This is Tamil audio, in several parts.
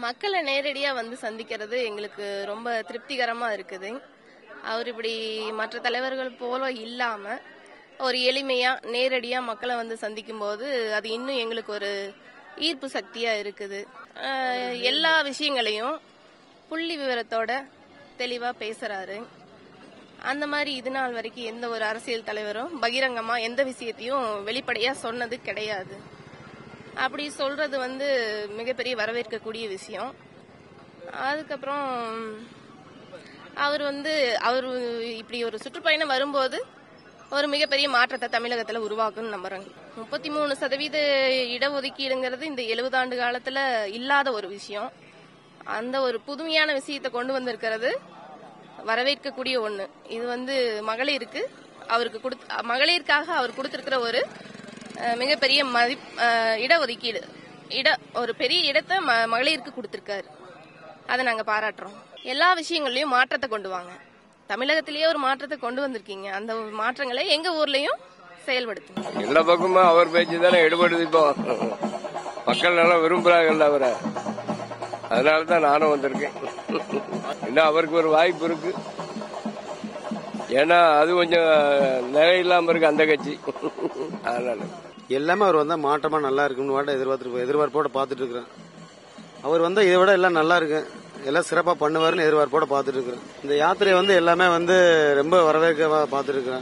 மக்களை நேரடியா வந்து சந்திக்கிறது எங்களுக்கு ரொம்ப திருப்திகரமா இருக்குது அவர் இப்படி மற்ற தலைவர்கள் போல இல்லாம ஒரு எளிமையா நேரடியா மக்களை வந்து சந்திக்கும் போது அது இன்னும் எங்களுக்கு ஒரு ஈர்ப்பு சக்தியா இருக்குது அஹ், எல்லா விஷயங்களையும் புள்ளி விவரத்தோட தெளிவா பேசுறாரு அந்த மாதிரி இது நாள் வரைக்கும் எந்த ஒரு அரசியல் தலைவரும் பகிரங்கமா எந்த விஷயத்தையும் வெளிப்படையா சொன்னது கிடையாது அப்படி சொல்றது வந்து மிகப்பெரிய வரவேற்கக்கூடிய விஷயம் அதுக்கப்புறம் அவர் வந்து அவர் இப்படி ஒரு சுற்றுப்பயணம் வரும்போது ஒரு மிகப்பெரிய மாற்றத்தை தமிழகத்துல உருவாக்கும்னு நம்புறாங்க முப்பத்தி மூணு சதவீத இடஒதுக்கீடுங்கிறது இந்த எழுபது ஆண்டு காலத்துல இல்லாத ஒரு விஷயம் அந்த ஒரு புதுமையான விஷயத்தை கொண்டு வந்திருக்கிறது வரவேற்கக்கூடிய ஒண்ணு இது வந்து மகளிருக்கு அவருக்கு கொடுத்த மகளிருக்காக அவர் கொடுத்திருக்கிற ஒரு அஹ், மிகப்பெரிய மதிப் அஹ், இடஒதுக்கீடு இட ஒரு பெரிய இடத்தை ம- மகளிருக்கு கொடுத்திருக்காரு அதை நாங்க பாராட்டுறோம் எல்லா விஷயங்கள்லயும் மாற்றத்தை கொண்டு வாங்க தமிழகத்திலேயே ஒரு மாற்றத்தை கொண்டு வந்திருக்கீங்க அந்த மாற்றங்களை எங்க ஊர்லயும் செயல்படுத்துங்க எல்லா பக்கமும் அவர் பேச்சு தானே எடுபடுது இப்போ மக்கள் நல்லா விரும்புறாங்கல்ல அவரை அதனால தான் நானும் வந்திருக்கேன் இன்னும் அவருக்கு ஒரு வாய்ப்பு இருக்கு ஏன்னா அது கொஞ்சம் நிலை இல்லாம இருக்கு அந்த கட்சி அதனால எல்லாமே அவர் வந்தா மாற்றமா நல்லா இருக்கும்னு வாட்ட எதிர்பார்த்து எதிர்பார்ப்போட பார்த்துட்டு இருக்கிறேன் அவர் வந்தா இதை விட எல்லாம் நல்லா இருக்கு எல்லாம் சிறப்பா பண்ணுவாருன்னு எதிர்பார்ப்போட பார்த்துட்டு இருக்கிறேன் இந்த யாத்திரையை வந்து எல்லாமே வந்து ரொம்ப வரவேற்க பார்த்துட்டு இருக்கிறேன்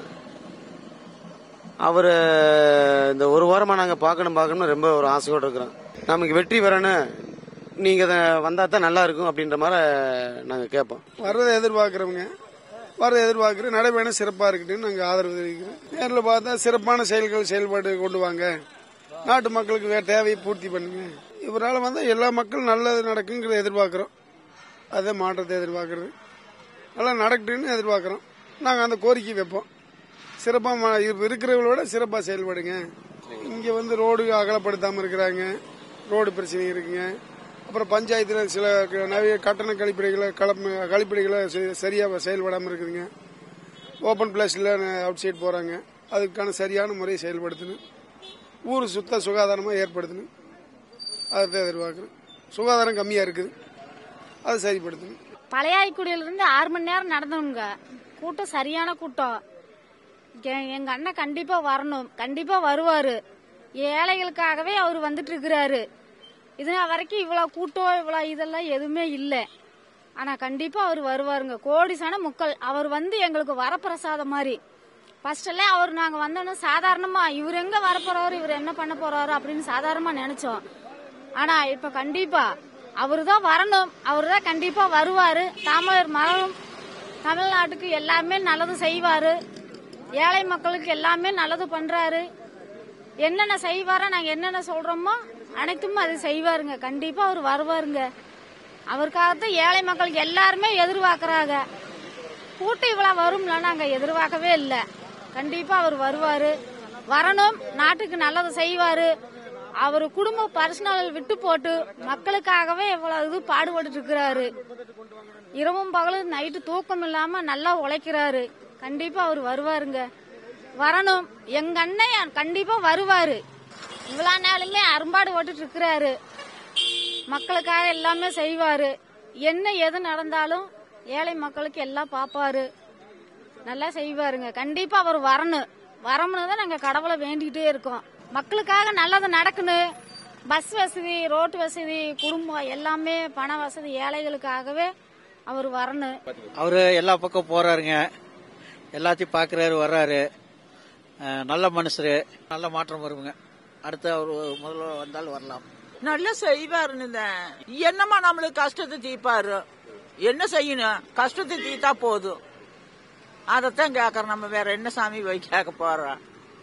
அவர் இந்த ஒரு வாரமா நாங்க பார்க்கணும் பார்க்கணும்னு ரொம்ப ஒரு ஆசையோட இருக்கிறோம் நமக்கு வெற்றி வரணும் நீங்க இத வந்தா தான் நல்லா இருக்கும் அப்படின்ற மாதிரி நாங்க கேட்போம் வர்றதை எதிர்பார்க்குறவங்க வர்றதை எதிர்பார்க்குற நடைபயணம் சிறப்பாக இருக்கட்டும்னு நாங்கள் ஆதரவு தெரிவிக்கிறோம் நேரில் பார்த்தா சிறப்பான செயல்கள் செயல்பாடு கொண்டு வாங்க நாட்டு மக்களுக்கு வே தேவையை பூர்த்தி பண்ணுங்க இவரால் வந்தால் எல்லா மக்களும் நல்லது நடக்குங்கிறத எதிர்பார்க்குறோம் அதே மாற்றத்தை எதிர்பார்க்கறது நல்லா நடக்கட்டுன்னு எதிர்பார்க்குறோம் நாங்கள் அந்த கோரிக்கை வைப்போம் சிறப்பாக இருக்கிறவங்களோட சிறப்பாக செயல்படுங்க இங்கே வந்து ரோடு அகலப்படுத்தாமல் இருக்கிறாங்க ரோடு பிரச்சனை இருக்குங்க அப்புறம் பஞ்சாயத்தில் சில க- நிறைய கட்டண கழிப்பறைகளை கலப்பு கழிப்பறைகளை ச- சரியா செயல்படாமல் இருக்குதுங்க ஓப்பன் பிளேஸில் அவுட் சைட் போகிறாங்க அதுக்கான சரியான முறையை செயல்படுத்தணும் ஊர் சுத்த சுகாதாரமாக ஏற்படுத்தணும் அதை எதிர்பார்க்குறேன் சுகாதாரம் கம்மியாக இருக்குது அதை சரிப்படுத்தணும் பழையாய்க்குடியிலிருந்து ஆறு மணி நேரம் நடந்தவங்க கூட்டம் சரியான கூட்டம் எ- எங்க அண்ணன் கண்டிப்பா வரணும் கண்டிப்பா வருவாரு ஏழைகளுக்காகவே அவர் வந்துட்டு இருக்கிறாரு இது நாள் வரைக்கும் இவ்வளவு கூட்டம் இவ்வளவு இதெல்லாம் எதுவுமே இல்லை ஆனா கண்டிப்பா அவர் வருவாருங்க கோடிசான முக்கள் அவர் வந்து எங்களுக்கு வரப்பிரசாதம் மாதிரி ஃபர்ஸ்ட் எல்லாம் அவர் நாங்க வந்தோன்னு சாதாரணமா இவர் எங்க வரப்போறாரு இவர் என்ன பண்ண போறாரு அப்படின்னு சாதாரணமா நினைச்சோம் ஆனா இப்ப கண்டிப்பா அவரு தான் வரணும் அவரு தான் கண்டிப்பா வருவாரு தமிழர் மரம் தமிழ்நாட்டுக்கு எல்லாமே நல்லது செய்வாரு ஏழை மக்களுக்கு எல்லாமே நல்லது பண்றாரு என்னென்ன செய்வாரோ நாங்க என்னென்ன சொல்றோமோ அனைத்தும் அது செய்வாருங்க கண்டிப்பா அவர் வருவாருங்க அவருக்காகத்தான் ஏழை மக்களுக்கு எல்லாருமே எதிர்பார்க்கறாங்க கூட்டம் இவ்வளவு வரும்ல நாங்க எதிர்பார்க்கவே இல்லை கண்டிப்பா அவர் வருவாரு வரணும் நாட்டுக்கு நல்லது செய்வாரு அவர் குடும்ப பர்சனல் விட்டு போட்டு மக்களுக்காகவே இவ்வளவு இது பாடுபட்டு இருக்கிறாரு இரவும் பகலும் நைட்டு தூக்கம் இல்லாம நல்லா உழைக்கிறாரு கண்டிப்பா அவர் வருவாருங்க வரணும் எங்க அண்ணன் கண்டிப்பா வருவாரு இவ்வளவு நாளுமே அரும்பாடு ஓட்டுட்டு இருக்கிறாரு மக்களுக்காக எல்லாமே செய்வாரு என்ன எது நடந்தாலும் ஏழை மக்களுக்கு எல்லாம் பாப்பாரு நல்லா செய்வாருங்க கண்டிப்பா அவர் வரணும் வரணும்னு தான் நாங்க கடவுளை வேண்டிக்கிட்டே இருக்கோம் மக்களுக்காக நல்லது நடக்கணும் பஸ் வசதி ரோட்டு வசதி குடும்பம் எல்லாமே பண வசதி ஏழைகளுக்காகவே அவர் வரணும் அவரு எல்லா பக்கம் போறாருங்க எல்லாத்தையும் பார்க்கறாரு வர்றாரு அஹ், நல்ல மனுஷரு நல்ல மாற்றம் வருங்க அடுத்து அவர் முதல்ல வந்தாலும் வரலாம் நல்லா செய்வாருன்னு தான். என்னம்மா நம்மளுக்கு கஷ்டத்தை தீர்ப்பாரு என்ன செய்யணும் கஷ்டத்தை தீர்த்தா போதும் அதைத்தான் கேக்குறோம் நம்ம வேற என்ன சாமி போய் கேட்க போறோம்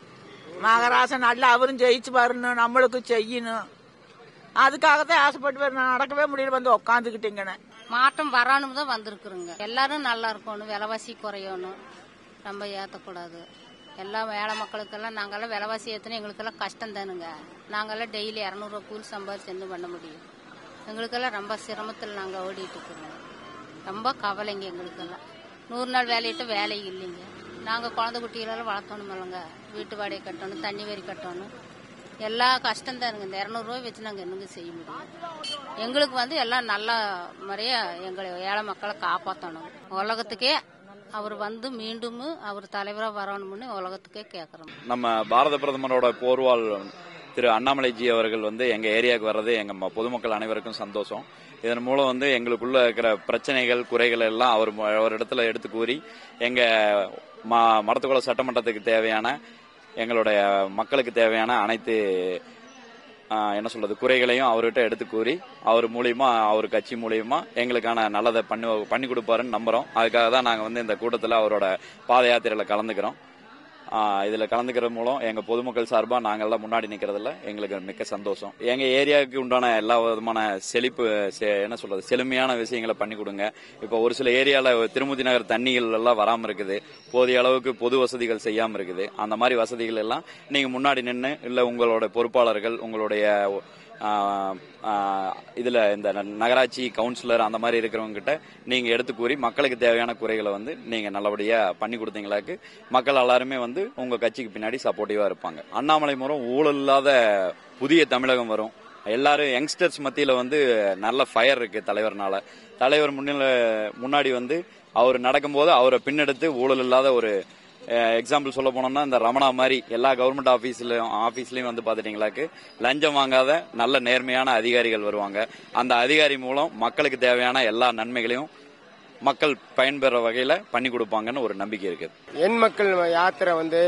மகராசன் நல்லா அவரும் ஜெயிச்சு வரணும் நம்மளுக்கு செய்யணும் அதுக்காகத்தான் ஆசைப்பட்டு வேற நடக்கவே முடியல வந்து உக்காந்துக்கிட்டீங்கன்னு மாற்றம் வரணும் தான் வந்திருக்குறோங்க எல்லாரும் நல்லா இருக்கணும் விலைவாசி குறையணும் ரொம்ப ஏற்றக்கூடாது எல்லா ஏழை மக்களுக்கெல்லாம் நாங்கெல்லாம் விலைவாசி ஏற்றினா எங்களுக்கெல்லாம் கஷ்டம் தானுங்க நாங்கெல்லாம் டெய்லி இரநூறுவா கூலி சம்பாரிச்சு என்ன பண்ண முடியும் எங்களுக்கெல்லாம் ரொம்ப சிரமத்தில் நாங்கள் ஓடிட்டு இருக்கிறோம் ரொம்ப கவலைங்க எங்களுக்கெல்லாம் நூறு நாள் வேலையிட்டு வேலை இல்லைங்க நாங்கள் குழந்தை குட்டிகளெல்லாம் வளர்த்தணும் இல்லைங்க வீட்டு வாடகை கட்டணும் தண்ணி வரி கட்டணும் எல்லா கஷ்டம் தானுங்க இந்த இரநூறுவா வச்சு நாங்கள் என்னங்க செய்ய முடியும் எங்களுக்கு வந்து எல்லாம் நல்ல முறையா எங்களை ஏழை மக்களை காப்பாற்றணும் உலகத்துக்கே அவர் வந்து மீண்டும் அவர் தலைவராக வரணும்னு உலகத்துக்கே கேட்குறோம் நம்ம பாரத பிரதமரோட போர்வால் திரு அண்ணாமலைஜி அவர்கள் வந்து எங்க ஏரியாவுக்கு வர்றது எங்க ம- பொதுமக்கள் அனைவருக்கும் சந்தோஷம் இதன் மூலம் வந்து எங்களுக்குள்ள இருக்கிற பிரச்சனைகள் குறைகள் எல்லாம் அவர் ம- அவர் இடத்துல எடுத்து கூறி எங்க ம- மடத்துக்குள சட்டமன்றத்துக்கு தேவையான எங்களுடைய மக்களுக்கு தேவையான அனைத்து ஆ, என்ன சொல்றது குறைகளையும் அவர்கிட்ட எடுத்து கூறி அவர் மூலியமா அவர் கட்சி மூலியமா எங்களுக்கான நல்லதை பண்ணி பண்ணி கொடுப்பாருன்னு நம்புறோம் அதுக்காக தான் நாங்க வந்து இந்த கூட்டத்தில் அவரோட பாத யாத்திரையில கலந்துக்கிறோம் ஆ, இதுல கலந்துக்கிறது மூலம் எங்க பொதுமக்கள் சார்பா நாங்கெல்லாம் முன்னாடி நிக்கிறதுல எங்களுக்கு மிக்க சந்தோஷம் எங்க ஏரியாவுக்கு உண்டான எல்லா விதமான செழிப்பு செ- என்ன சொல்றது செழுமையான விஷயங்களை பண்ணி கொடுங்க இப்ப ஒரு சில ஏரியால திருமூர்த்தி நகர் தண்ணிகள் எல்லாம் வராம இருக்குது போதிய அளவுக்கு பொது வசதிகள் செய்யாம இருக்குது அந்த மாதிரி வசதிகள் எல்லாம் நீங்க முன்னாடி நின்று இல்ல உங்களோட பொறுப்பாளர்கள் உங்களுடைய ஆ, ஆ, இதுல இந்த ந- நகராட்சி கவுன்சிலர் அந்த மாதிரி இருக்கிறவங்க கிட்ட நீங்க எடுத்து கூறி மக்களுக்கு தேவையான குறைகளை வந்து நீங்க நல்லபடியா பண்ணி கொடுத்தீங்களாக்கு மக்கள் எல்லாருமே வந்து உங்க கட்சிக்கு பின்னாடி சப்போர்ட்டிவா இருப்பாங்க அண்ணாமலை மூலம் ஊழல் இல்லாத புதிய தமிழகம் வரும் எல்லாரும் யங்ஸ்டர்ஸ் மத்தியில வந்து நல்ல ஃபயர் இருக்கு தலைவர்னால தலைவர் முன்னில முன்னாடி வந்து அவர் நடக்கும்போது அவரை பின்னெடுத்து ஊழல் இல்லாத ஒரு எக்ஸாம்பிள் சொல்ல போனோம்னா இந்த ரமணா மாதிரி எல்லா கவர்மெண்ட் ஆபீஸ்லயும் ஆபீஸ்லயும் வந்து பாத்துட்டீங்களாக்கு லஞ்சம் வாங்காத நல்ல நேர்மையான அதிகாரிகள் வருவாங்க அந்த அதிகாரி மூலம் மக்களுக்கு தேவையான எல்லா நன்மைகளையும் மக்கள் பயன்பெற வகையில பண்ணி கொடுப்பாங்கன்னு ஒரு நம்பிக்கை இருக்குது எண் மக்கள் யாத்திரை வந்து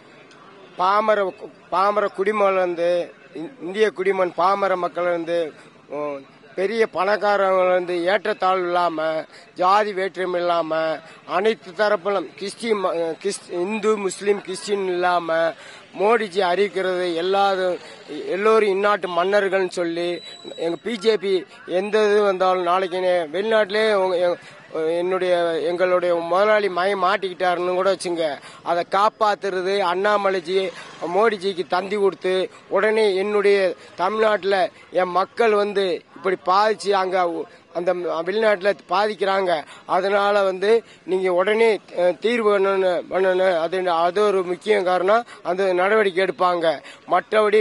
பாமர பாமர குடிமகன் வந்து இந்- இந்திய குடிமகன் பாமர மக்கள் வந்து உம், பெரிய பணக்காரங்க வந்து ஏற்றத்தாழ்வு இல்லாம ஜாதி வேற்றுமை இல்லாம அனைத்து தரப்பிலும் கிறிஸ்டின் ம- கிறிஸ்- இந்து முஸ்லீம் கிறிஸ்டின் இல்லாம மோடிஜி அறிவிக்கிறது எல்லாரும் எல்லோரும் இந்நாட்டு மன்னர்கள்னு சொல்லி எங்க பிஜேபி எந்த இது வந்தாலும் நாளைக்கு நே- வெளிநாட்டிலே உங்க- எ- என்னுடைய எங்களுடைய முதலாளி மயம் மாட்டிக்கிட்டாருன்னு கூட வச்சுங்க அதை காப்பாத்துறது அண்ணாமலைஜி மோடிஜிக்கு தந்தி கொடுத்து உடனே என்னுடைய தமிழ்நாட்டில் என் மக்கள் வந்து இப்படி பாதிச்சு அங்க உ- அந்த வெளிநாட்டில் பாதிக்கிறாங்க அதனால வந்து நீங்க உடனே அஹ், தீர்வு பண்ணணும் பண்ணணும் அது அது ஒரு முக்கிய காரணம் அந்த நடவடிக்கை எடுப்பாங்க மற்றபடி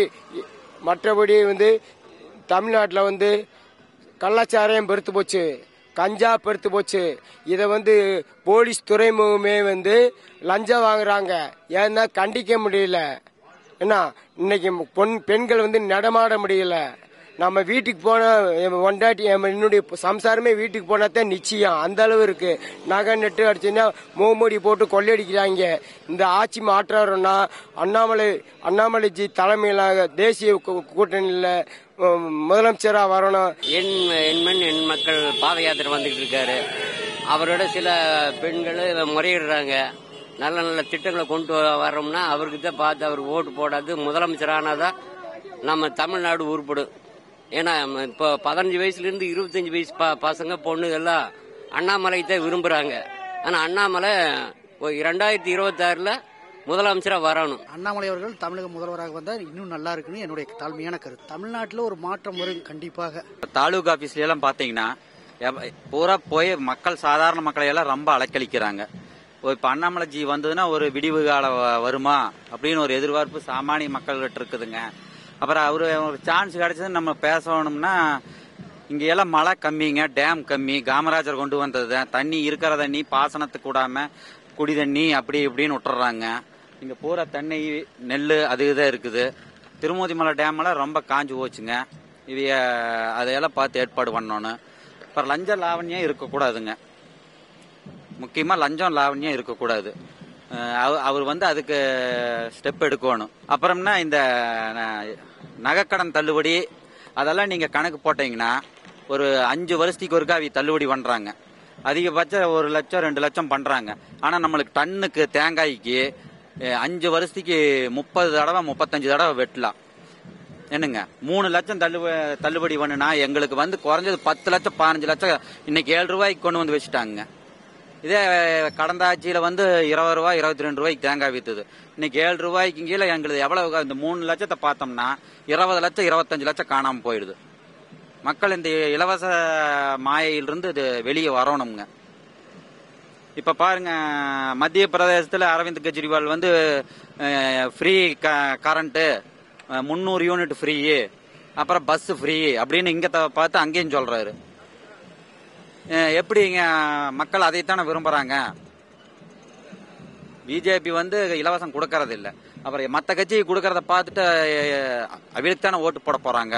மற்றபடி வந்து தமிழ்நாட்டில் வந்து கள்ளச்சாராயம் பெருத்து போச்சு கஞ்சா பெருத்து போச்சு இதை வந்து போலீஸ் துறைமுகமே வந்து லஞ்சம் வாங்குறாங்க ஏன்னா கண்டிக்க முடியல என்ன இன்னைக்கு பொன் பெண்கள் வந்து நடமாட முடியல நம்ம வீட்டுக்கு போனா என் ஒண்டாட்டி என் என்னுடைய சம்சாரமே வீட்டுக்கு போனா தான் நிச்சயம் அந்த அளவு இருக்கு நகை நெட்டு அடிச்சுன்னா மூமூடி போட்டு கொள்ளையடிக்கிறாங்க இந்த ஆட்சி மாற்றம்னா அண்ணாமலை அண்ணாமலைஜி தலைமையிலாக தேசிய கூ- கூட்டணியில உம், முதலமைச்சரா வரணும் எண் எண்மண் எண் மக்கள் பாத யாத்திரை வந்துகிட்டு இருக்காரு அவரோட சில பெண்கள் முறையிடுறாங்க நல்ல நல்ல திட்டங்களை கொண்டு வ- வர்றோம்னா அவருக்கு தான் பார்த்து அவர் ஓட்டு போடாது முதலமைச்சர் ஆனாதான் நம்ம தமிழ்நாடு உருப்படும் ஏன்னா ம- இப்போ பதினஞ்சு வயசுல இருந்து இருபத்தஞ்சு வயசு ப- பசங்க பொண்ணு எல்லாம் அண்ணாமலை தான் விரும்புறாங்க ஆனா அண்ணாமலை ரெண்டாயிரத்தி இருபத்தாறுல முதலமைச்சரா வரணும் அண்ணாமலை அவர்கள் தமிழக முதல்வராக வந்தால் இன்னும் நல்லா இருக்குன்னு என்னுடைய தாழ்மையான கருத்து தமிழ்நாட்டில் ஒரு மாற்றம் வரும் கண்டிப்பாக தாலுகா ஆபீஸ்ல எல்லாம் பாத்தீங்கன்னா எவ- பூரா போய் மக்கள் சாதாரண மக்களை எல்லாம் ரொம்ப அலைக்கழிக்கிறாங்க ஓ, இப்ப அண்ணாமலைஜி வந்ததுன்னா ஒரு விடிவு காலம் வ- வருமா அப்படின்னு ஒரு எதிர்பார்ப்பு சாமானிய மக்கள்கிட்ட இருக்குதுங்க அப்புறம் அவரு ஒரு சான்ஸ் கிடைச்சது நம்ம பேசணும்னா இங்க எல்லாம் மழை கம்மிங்க டேம் கம்மி காமராஜர் கொண்டு வந்தது தண்ணி இருக்கிற தண்ணி பாசனத்துக்கு கூடாம குடி தண்ணி அப்படி இப்படின்னு விட்டுறாங்க இங்க பூரா தண்ணி நெல் அது இதாக இருக்குது திருமூதி மலை டேம் எல்லாம் ரொம்ப காஞ்சு போச்சுங்க இவைய அதையெல்லாம் பார்த்து ஏற்பாடு பண்ணணும் அப்புறம் லஞ்ச லாவண்யம் இருக்கக்கூடாதுங்க முக்கியமா லஞ்சம் லாவண்யம் இருக்கக்கூடாது அஹ் அவ- அவர் வந்து அதுக்கு ஸ்டெப் எடுக்கணும் அப்புறம்னா இந்த ந- நகைக்கடன் தள்ளுபடி அதெல்லாம் நீங்க கணக்கு போட்டீங்கன்னா ஒரு அஞ்சு வருஷத்துக்கு ஒருக்கா அவங்க தள்ளுபடி பண்றாங்க அதிகபட்சம் ஒரு லட்சம் ரெண்டு லட்சம் பண்றாங்க ஆனா நம்மளுக்கு டன்னுக்கு தேங்காய்க்கு அஹ், அஞ்சு வருஷத்துக்கு முப்பது தடவை முப்பத்தஞ்சு தடவை வெட்டலாம் என்னங்க மூணு லட்சம் தள்ளுப தள்ளுபடி பண்ணுனா எங்களுக்கு வந்து குறைஞ்சது பத்து லட்சம் பதினஞ்சு லட்சம் இன்னைக்கு ஏழு ரூபாய்க்கு கொண்டு வந்து வச்சுட்டாங்க இதே கடந்த ஆட்சியில வந்து இருபது ரூபாய் இருபத்தி ரெண்டு ரூபாய்க்கு தேங்காய் வித்துது இன்னைக்கு ஏழு ரூபாய்க்கு கீழே எங்களுக்கு எவ்வளவு இந்த மூணு லட்சத்தை பார்த்தோம்னா இருபது லட்சம் இருபத்தஞ்சு லட்சம் காணாம போயிடுது மக்கள் இந்த இலவச மாயையிலிருந்து இது வெளியே வரணுங்க இப்ப பாருங்க மத்திய பிரதேசத்துல அரவிந்த் கெஜ்ரிவால் வந்து ஃப்ரீ கரண்ட் முந்நூறு யூனிட் ஃப்ரீ அப்புறம் பஸ் ஃப்ரீ அப்படின்னு இங்க த- பார்த்து அங்கேயும் சொல்றாரு அஹ் எப்படிங்க மக்கள் அதைத்தானே விரும்புறாங்க பிஜேபி வந்து இலவசம் கொடுக்கறது இல்ல அப்புறம் மத்த கட்சி கொடுக்கறத பார்த்துட்டு அவருக்கு தானே ஓட்டு போட போறாங்க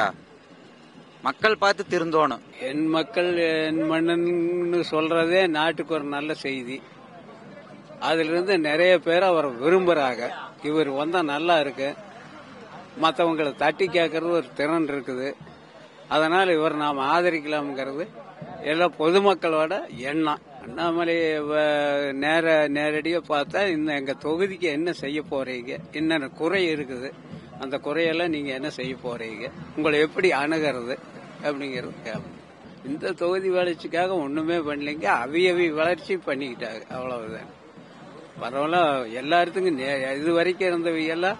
மக்கள் பார்த்து திருந்தோணும் என் மக்கள் என் மன்னன்னு சொல்றதே நாட்டுக்கு ஒரு நல்ல செய்தி அதுல இருந்து நிறைய பேர் அவரை விரும்புறாங்க இவர் வந்தா நல்லா இருக்கு மற்றவங்களை தட்டி கேட்கறது ஒரு திறன் இருக்குது அதனால இவர் நாம் ஆதரிக்கலாம்ங்கிறது எல்லா பொதுமக்களோட எண்ணம் அண்ணாமலை வ- நேர நேரடியாக பார்த்தா இந்த எங்க தொகுதிக்கு என்ன செய்ய போறீங்க என்னென்ன குறை இருக்குது அந்த குறையெல்லாம் நீங்க என்ன செய்ய போறீங்க உங்களை எப்படி அணுகிறது அப்படிங்கிறது கேட்போம் இந்த தொகுதி வளர்ச்சிக்காக ஒண்ணுமே பண்ணலைங்க அவியவி வளர்ச்சி பண்ணிக்கிட்டாங்க அவ்வளவுதான் பரவாயில்ல எல்லாத்துக்கும் நே- இது வரைக்கும் இருந்தவங்க எல்லாம்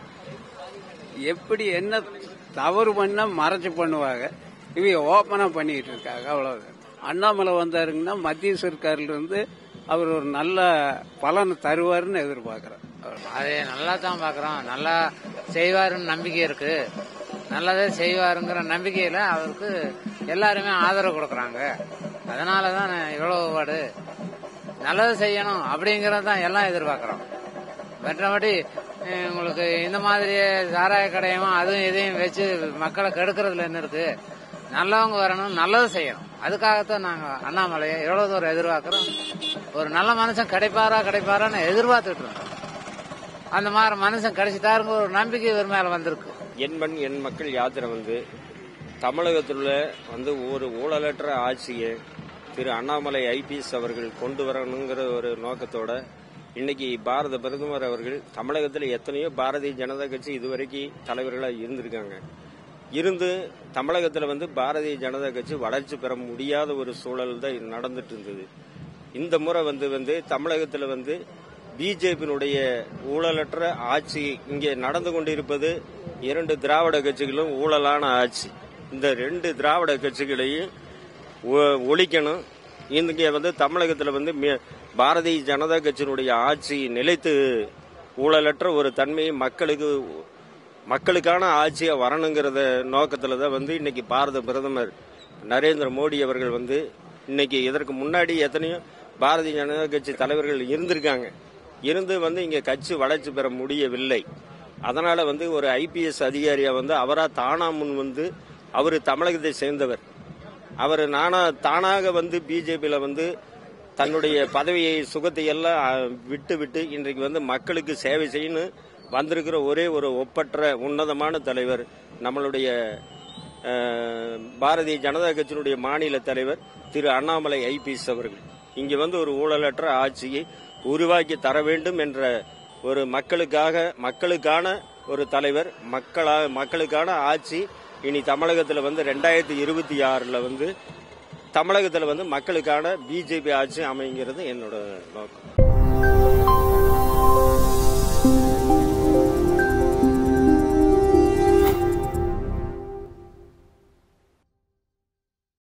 எப்படி என்ன தவறு பண்ணா மறைச்சு பண்ணுவாங்க இவங்க ஓப்பனா பண்ணிட்டு இருக்காங்க அவ்வளவுதான் அண்ணாமலை வந்தாருங்கன்னா மத்திய சர்க்கார்ல இருந்து அவர் ஒரு நல்ல பலனை தருவாருன்னு எதிர்பார்க்கிறேன் அது நல்லா தான் பாக்குறோம் நல்லா செய்வாருன்னு நம்பிக்கை இருக்கு நல்லதே செய்வாருங்கிற நம்பிக்கையில அவருக்கு எல்லாருமே ஆதரவு கொடுக்கறாங்க அதனால தான் இவ்வளவு பாடு நல்லது செய்யணும் அப்படிங்கறது தான் எல்லாம் எதிர்பார்க்கிறோம் மற்றபடி அஹ், உங்களுக்கு இந்த மாதிரி சாராய கடையும் அதுவும் இதையும் வச்சு மக்களை கெடுக்கிறதுல என்ன இருக்கு நல்லவங்க வரணும் நல்லது செய்யணும் அதுக்காகத்தான் நாங்க அண்ணாமலையை எவ்வளவு தூரம் எதிர்பார்க்கிறோம் ஒரு நல்ல மனுஷன் கிடைப்பாரா கிடைப்பாரான்னு எதிர்பார்த்துட்டு இருக்கோம் அந்த மாதிரி மனுஷன் கிடைச்சிட்டாருங்க ஒரு நம்பிக்கை இவர் மேல வந்திருக்கு என் மண் என் மக்கள் யாத்திரை வந்து தமிழகத்தில் உள்ள வந்து ஒரு ஊழலற்ற ஆட்சியை திரு அண்ணாமலை ஐபிஎஸ் அவர்கள் கொண்டு வரணுங்கிற ஒரு நோக்கத்தோட இன்னைக்கு பாரத பிரதமர் அவர்கள் தமிழகத்தில் எத்தனையோ பாரதிய ஜனதா கட்சி இதுவரைக்கும் தலைவர்களாக இருந்திருக்காங்க இருந்து தமிழகத்தில் வந்து பாரதிய ஜனதா கட்சி வளர்ச்சி பெற முடியாத ஒரு சூழல் தான் நடந்துட்டு இருந்தது இந்த முறை வந்து வந்து தமிழகத்தில் வந்து பிஜேபியினுடைய ஊழலற்ற ஆட்சி இங்கே நடந்து கொண்டிருப்பது இரண்டு திராவிட கட்சிகளும் ஊழலான ஆட்சி இந்த ரெண்டு திராவிட கட்சிகளையும் ஒ- ஒழிக்கணும் இங்கே வந்து தமிழகத்தில் வந்து மி- பாரதிய ஜனதா கட்சியினுடைய ஆட்சி நிலைத்து ஊழலற்ற ஒரு தன்மையை மக்களுக்கு மக்களுக்கான ஆட்சியா வரணுங்கிறத நோக்கத்துல தான் வந்து இன்னைக்கு பாரத பிரதமர் நரேந்திர மோடி அவர்கள் வந்து இன்னைக்கு இதற்கு முன்னாடி எத்தனையோ பாரதிய ஜனதா கட்சி தலைவர்கள் இருந்திருக்காங்க இருந்து வந்து இங்க கட்சி வளர்ச்சி பெற முடியவில்லை அதனால வந்து ஒரு ஐபிஎஸ் அதிகாரியா வந்து அவரா தானா முன் வந்து அவர் தமிழகத்தை சேர்ந்தவர் அவர் நானா தானாக வந்து பிஜேபியில வந்து தன்னுடைய பதவியை சுகத்தை எல்லாம் அஹ், விட்டு விட்டு இன்றைக்கு வந்து மக்களுக்கு சேவை செய்யணும் வந்திருக்கிற ஒரே ஒரு ஒப்பற்ற உன்னதமான தலைவர் நம்மளுடைய அஹ், பாரதிய ஜனதா கட்சியினுடைய மாநில தலைவர் திரு அண்ணாமலை ஐபிஎஸ் அவர்கள் இங்க வந்து ஒரு ஊழலற்ற ஆட்சியை உருவாக்கி தர வேண்டும் என்ற ஒரு மக்களுக்காக மக்களுக்கான ஒரு தலைவர் மக்களா மக்களுக்கான ஆட்சி இனி தமிழகத்தில் வந்து ரெண்டாயிரத்தி இருபத்தி ஆறுல வந்து தமிழகத்தில் வந்து மக்களுக்கான பிஜேபி ஆட்சி அமைங்கிறது என்னோட நோக்கம்